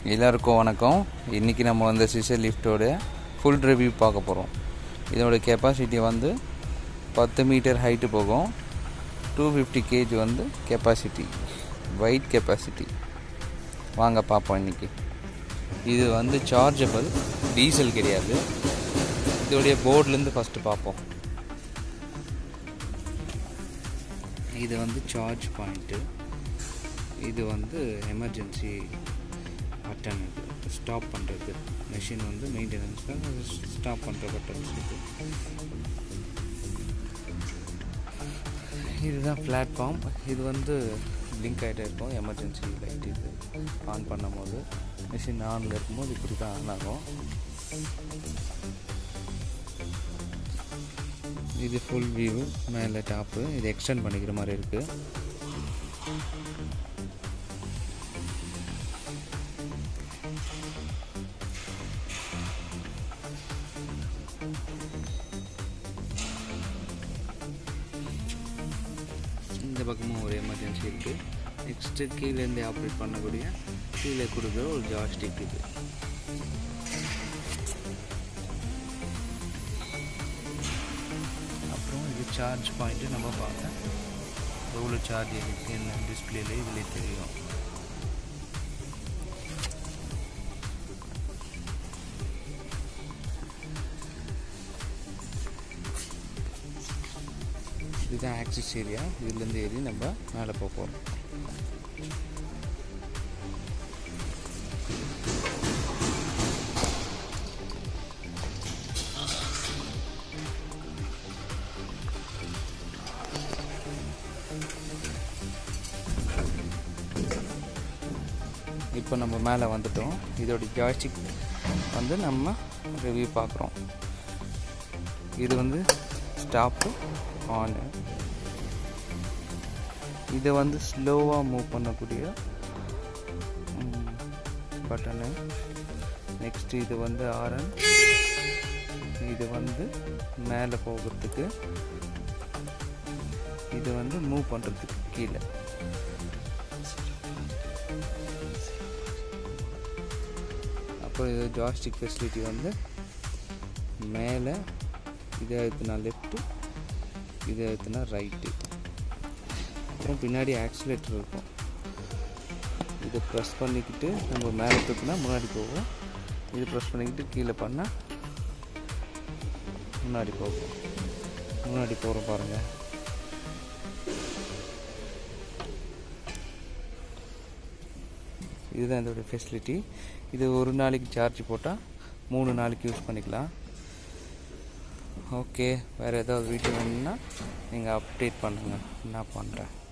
எல்லாருக்கும் வணக்கம் இன்றைக்கி நம்ம வந்து சிசர் லிஃப்ட்டோட ஃபுல் ரிவ்யூ பார்க்க போகிறோம் இதோட கெப்பாசிட்டி வந்து பத்து மீட்டர் ஹைட்டு போகும் டூ ஃபிஃப்டி கேஜி வந்து கெப்பாசிட்டி வெயிட் கெப்பாசிட்டி வாங்க பார்ப்போம் இன்றைக்கி இது வந்து சார்ஜபிள் டீசல் கிடையாது இதோடைய போர்ட்லேருந்து ஃபஸ்ட்டு பார்ப்போம் இது வந்து சார்ஜ் பாயிண்ட்டு இது வந்து எமர்ஜென்சி பட்டன் இது ஸ்டாப் பண்ணுறது மெஷின் வந்து மெயின்டெனன்ஸ்க்காக ஸ்டாப் பண்ணுற பட்டன்ஸ் இது இதுதான் பிளாட்ஃபார்ம் இது வந்து லிங்க் ஆகிட்டே இருக்கும் எமர்ஜென்சி லைட் இது ஆன் பண்ணும்போது மிஷின் ஆனில் இருக்கும்போது இப்படி தான் ஆன் ஆகும் இது ஃபுல் வியூ மேலே டாப்பு இது எக்ஸ்டெண்ட் பண்ணிக்கிற மாதிரி இருக்குது இந்த பக்கமும் ஒரு எமர்ஜென்சி இருக்குது நெக்ஸ்ட்டு கீழேருந்து ஆப்ரேட் பண்ணக்கூடிய கீழே கொடுக்குற ஒரு ஜாஸ்டிக் இது அப்புறம் இது சார்ஜ் பாயிண்ட்டு நம்ம பார்த்தேன் எவ்வளோ சார்ஜ் இருக்குது என்ன டிஸ்பிளேல இதுலேயே தெரியும் இதுதான் ஆக்சிஸ் ஏரியா இதுலேருந்து ஏறி நம்ம மேலே போக போகிறோம் இப்போ நம்ம மேலே வந்துட்டோம் இதோட ஜாய்ஸ்டிக் வந்து நம்ம ரிவ்யூ பார்க்குறோம் இது வந்து ஸ்டாப்பு ஆனு இதை வந்து ஸ்லோவாக மூவ் பண்ணக்கூடிய பட்டனு நெக்ஸ்ட் இது வந்து ஆரன் இது வந்து மேலே போகிறதுக்கு இது வந்து மூவ் பண்ணுறதுக்கு கீழே அப்புறம் இது ஜாஸ்டிக் ஃபெசிலிட்டி வந்து மேலே இதை எடுத்துனா லெஃப்ட்டு இதை எடுத்துனா ரைட்டு அப்புறம் பின்னாடி ஆக்சிலேட்டர் இருக்கும் இதை ப்ரெஸ் பண்ணிக்கிட்டு நம்ம மேலே தூக்குனா முன்னாடி போகும் இது ப்ரெஸ் பண்ணிக்கிட்டு கீழே பண்ணால் முன்னாடி போகும் முன்னாடி போகிறோம் பாருங்கள் இதுதான் இதோட ஃபெசிலிட்டி இது ஒரு நாளைக்கு சார்ஜ் போட்டால் மூணு நாளைக்கு யூஸ் பண்ணிக்கலாம் ஓகே வேறு ஏதாவது வீடியோ வேணும்னா நீங்கள் அப்டேட் பண்ணுங்கள் நான் பண்ணுறேன்